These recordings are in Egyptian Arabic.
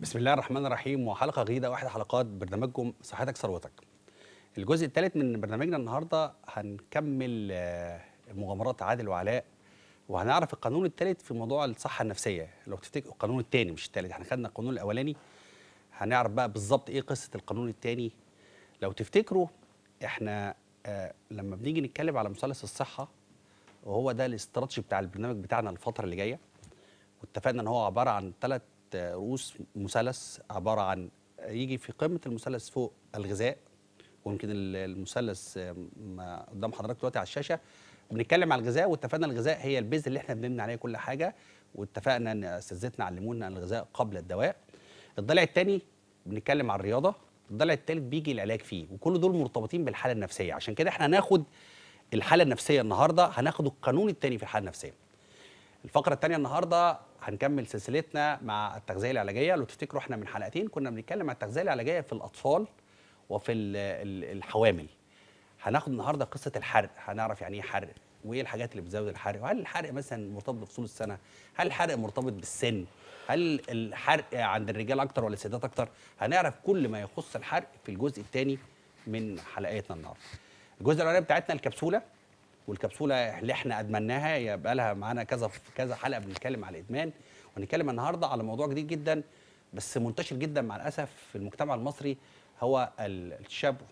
بسم الله الرحمن الرحيم وحلقه جديده واحد حلقات برنامجكم صحتك ثروتك. الجزء الثالث من برنامجنا النهارده هنكمل آه، مغامرات عادل وعلاء وهنعرف القانون الثالث في موضوع الصحه النفسيه لو تفتكروا القانون الثاني مش الثالث احنا خدنا القانون الاولاني هنعرف بقى بالظبط ايه قصه القانون الثاني لو تفتكروا احنا آه، لما بنيجي نتكلم على مثلث الصحه وهو ده الاستراتيجي بتاع البرنامج بتاعنا الفتره اللي جايه واتفقنا ان هو عباره عن ثلاث رؤوس مثلث عباره عن يجي في قمه المثلث فوق الغذاء ويمكن ال- المثلث ما قدام حضرتك دلوقتي على الشاشه بنتكلم على الغذاء واتفقنا الغذاء هي البيز اللي احنا بنبني عليه كل حاجه واتفقنا ان اساتذتنا علمونا ان الغذاء قبل الدواء الضلع الثاني بنتكلم على الرياضه الضلع الثالث بيجي العلاج فيه وكل دول مرتبطين بالحاله النفسيه عشان كده احنا هناخد الحاله النفسيه النهارده هناخد القانون الثاني في الحاله النفسيه الفقرة الثانية النهاردة هنكمل سلسلتنا مع التغذية العلاجية لو تفتكروا احنا من حلقتين كنا بنتكلم عن التغذية العلاجية في الأطفال وفي ال- ال- الحوامل هناخد النهاردة قصة الحرق هنعرف يعني ايه حرق وايه الحاجات اللي بتزود الحرق وهل الحرق مثلا مرتبط بفصول السنة هل الحرق مرتبط بالسن هل الحرق عند الرجال اكتر ولا السيدات اكتر هنعرف كل ما يخص الحرق في الجزء الثاني من حلقاتنا النهارده الجزء الاولاني بتاعتنا الكبسوله والكبسوله اللي احنا ادمناها هي بقى لها معانا كذا كذا حلقه بنتكلم على الادمان ونتكلم النهارده على موضوع جديد جدا بس منتشر جدا مع الاسف في المجتمع المصري هو ال- الشابو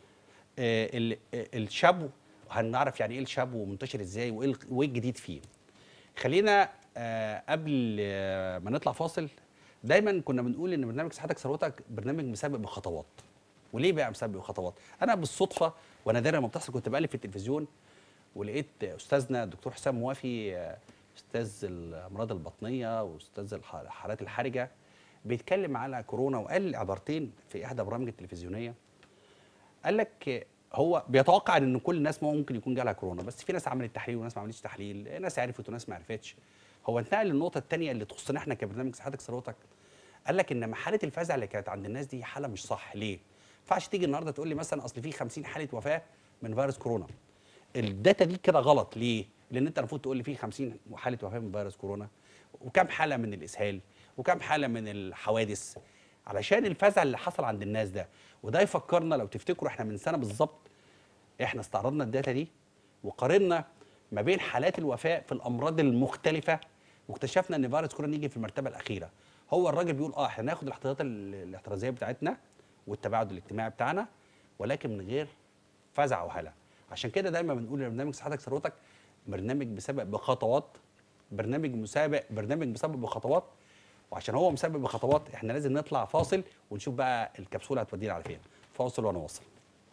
آه، ال- آه، الشابو هنعرف يعني ايه الشابو ومنتشر ازاي وايه ال- وايه الجديد فيه خلينا آه، قبل آه، ما نطلع فاصل دايما كنا بنقول ان برنامج صحتك ثروتك برنامج مسابق بخطوات وليه بقى مسابق بخطوات انا بالصدفه ونادرا ما بتحصل كنت بقلب في التلفزيون ولقيت استاذنا الدكتور حسام موافي آه، استاذ الامراض البطنيه واستاذ الح- الحالات الحرجه بيتكلم على كورونا وقال عبارتين في احدى برامج التلفزيونيه قال لك هو بيتوقع ان كل الناس ممكن يكون جالها كورونا بس في ناس عملت تحليل وناس ما عملتش تحليل ناس عرفت وناس ما عرفتش هو انتقل للنقطه الثانيه اللي تخصنا احنا كبرنامج صحتك ثروتك قال لك ان حاله الفزع اللي كانت عند الناس دي حاله مش صح ليه؟ ما ينفعش تيجي النهارده تقول لي مثلا اصل في 50 حاله وفاه من فيروس كورونا الداتا دي كده غلط ليه؟ لان انت المفروض تقول لي في 50 حاله وفاه من فيروس كورونا وكم حاله من الاسهال وكم حاله من الحوادث علشان الفزع اللي حصل عند الناس ده وده يفكرنا لو تفتكروا احنا من سنه بالظبط احنا استعرضنا الداتا دي وقارنا ما بين حالات الوفاه في الامراض المختلفه واكتشفنا ان فيروس كورونا يجي في المرتبه الاخيره هو الراجل بيقول اه احنا ناخد الاحتياطات ال- الاحترازيه بتاعتنا والتباعد الاجتماعي بتاعنا ولكن من غير فزع وهلع عشان كده دايما بنقول ان برنامج صحتك ثروتك برنامج مسابق بخطوات برنامج مسابق برنامج مسابق بخطوات وعشان هو مسابق بخطوات احنا لازم نطلع فاصل ونشوف بقى الكبسوله هتودينا على فين فاصل وانا واصل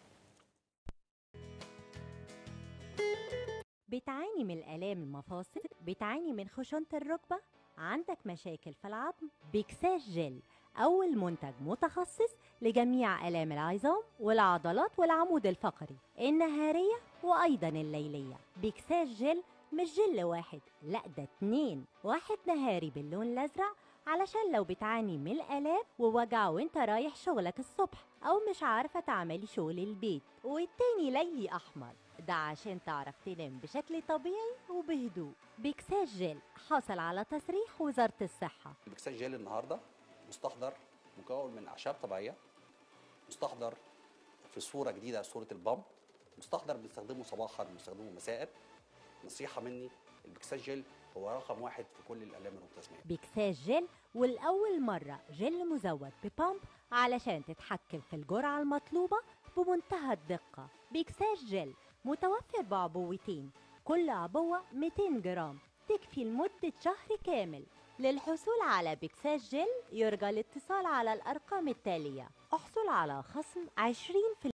بتعاني من الآلام المفاصل بتعاني من خشونة الركبة عندك مشاكل في العظم بيكساج جل أول منتج متخصص لجميع آلام العظام والعضلات والعمود الفقري النهارية وأيضا الليلية بيكساج جل مش جل واحد لا ده اتنين واحد نهاري باللون الأزرق علشان لو بتعاني من الآلام ووجع وانت رايح شغلك الصبح أو مش عارفة تعملي شغل البيت والتاني ليلي أحمر ده عشان تعرف تنام بشكل طبيعي وبهدوء بيكساج جل حصل على تصريح وزارة الصحة البكساج جيل النهارده مستحضر مكون من اعشاب طبيعيه مستحضر في صوره جديده صوره البامب مستحضر بنستخدمه صباحا بنستخدمه مساء نصيحه مني البكساج جيل هو رقم واحد في كل الالام المتسميه بيكساج جل والأول مرة جل مزود ببامب علشان تتحكم في الجرعة المطلوبة بمنتهى الدقة بيكساج جل متوفر بعبوتين كل عبوة 200 جرام تكفي لمدة شهر كامل للحصول على بيكساج جل يرجى الاتصال على الأرقام التالية احصل على خصم 20%